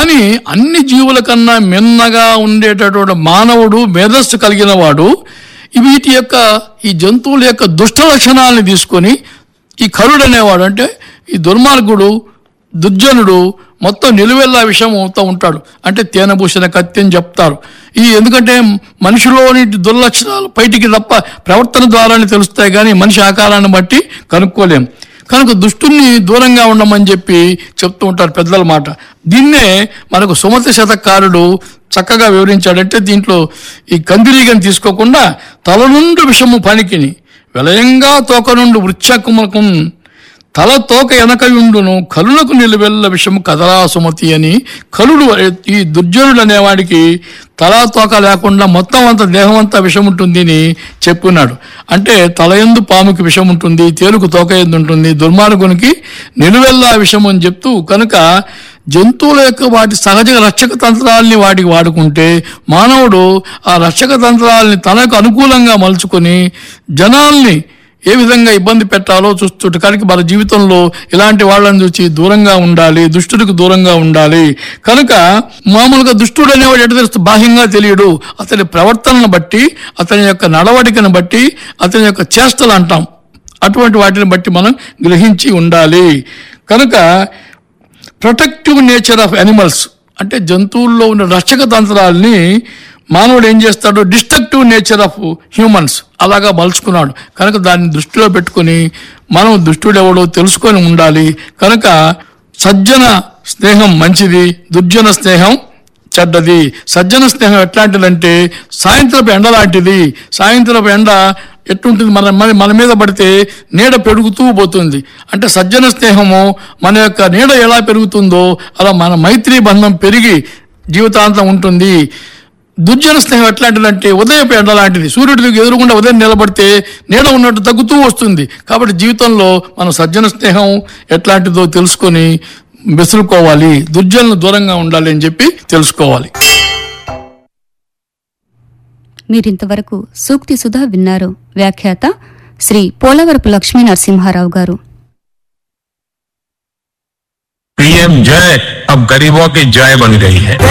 కానీ అన్ని జీవుల కన్నా మిన్నగా ఉండేటటువంటి మానవుడు మేధస్సు కలిగిన వాడు ఈ వీటి యొక్క ఈ జంతువుల యొక్క దుష్ట లక్షణాలను తీసుకొని ఈ కరుడు అనేవాడు అంటే ఈ దుర్మార్గుడు దుర్జనుడు మొత్తం నిలువెల్లా విషయం అవుతూ ఉంటాడు అంటే తేనభూషణ కత్తి అని చెప్తారు ఈ ఎందుకంటే మనిషిలోని దుర్లక్షణాలు బయటికి తప్ప ప్రవర్తన ద్వారానే తెలుస్తాయి కానీ మనిషి ఆకారాన్ని బట్టి కనుక్కోలేం కనుక దుష్టుల్ని దూరంగా ఉండమని చెప్పి చెప్తూ ఉంటారు పెద్దల మాట దీన్నే మనకు సుమతి శతకారుడు చక్కగా వివరించాడంటే దీంట్లో ఈ కందిరీగని తీసుకోకుండా తల నుండి విషము పనికిని విలయంగా తోక నుండి వృక్షకుమకం తల తోక వెనకయుండును కలులకు నిలువెల్ల విషము కదలా సుమతి అని కలుడు ఈ దుర్జనుడు అనేవాడికి తలా తోక లేకుండా మొత్తం అంత దేహం అంతా విషం ఉంటుంది అని చెప్పున్నాడు అంటే తల ఎందు పాముకి విషం ఉంటుంది తేలుకు తోక ఎందు ఉంటుంది దుర్మార్గునికి నిలువెల్లా విషం అని చెప్తూ కనుక జంతువుల యొక్క వాటి సహజ రక్షక తంత్రాలని వాటికి వాడుకుంటే మానవుడు ఆ రక్షక తంత్రాలని తనకు అనుకూలంగా మలుచుకొని జనాల్ని ఏ విధంగా ఇబ్బంది పెట్టాలో చూస్తుంటే కనుక మన జీవితంలో ఇలాంటి వాళ్ళని చూసి దూరంగా ఉండాలి దుష్టుడికి దూరంగా ఉండాలి కనుక మామూలుగా దుష్టుడు అనేవాడు ఎటు తెలుస్తూ బాహ్యంగా తెలియడు అతని ప్రవర్తనను బట్టి అతని యొక్క నడవడికను బట్టి అతని యొక్క చేష్టలు అంటాం అటువంటి వాటిని బట్టి మనం గ్రహించి ఉండాలి కనుక ప్రొటెక్టివ్ నేచర్ ఆఫ్ యానిమల్స్ అంటే జంతువుల్లో ఉన్న రక్షక తంత్రాల్ని మానవుడు ఏం చేస్తాడు డిస్ట్రక్టివ్ నేచర్ ఆఫ్ హ్యూమన్స్ అలాగా మలుచుకున్నాడు కనుక దాన్ని దృష్టిలో పెట్టుకుని మనం దుష్టుడు ఎవడో తెలుసుకొని ఉండాలి కనుక సజ్జన స్నేహం మంచిది దుర్జన స్నేహం చెడ్డది సజ్జన స్నేహం ఎట్లాంటిదంటే సాయంత్రపు ఎండ లాంటిది సాయంత్రపు ఎండ ఎట్టుంటుంది మన మన మన మీద పడితే నీడ పెరుగుతూ పోతుంది అంటే సజ్జన స్నేహము మన యొక్క నీడ ఎలా పెరుగుతుందో అలా మన మైత్రి బంధం పెరిగి జీవితాంతం ఉంటుంది దుర్జన స్నేహం ఎట్లాంటిదంటే ఉదయపు ఎండ లాంటిది సూర్యుడికి ఎదురుకుండా ఉదయం నిలబడితే నీడ ఉన్నట్టు తగ్గుతూ వస్తుంది కాబట్టి జీవితంలో మన సజ్జన స్నేహం ఎట్లాంటిదో తెలుసుకొని మెసులుకోవాలి దుర్జనులు దూరంగా ఉండాలి అని చెప్పి తెలుసుకోవాలి మీరింతవరకు సూక్తి సుధా విన్నారు వ్యాఖ్యాత శ్రీ పోలవరపు లక్ష్మీ నరసింహారావు గారు पीएम जय अब गरीबों की जय बन गई है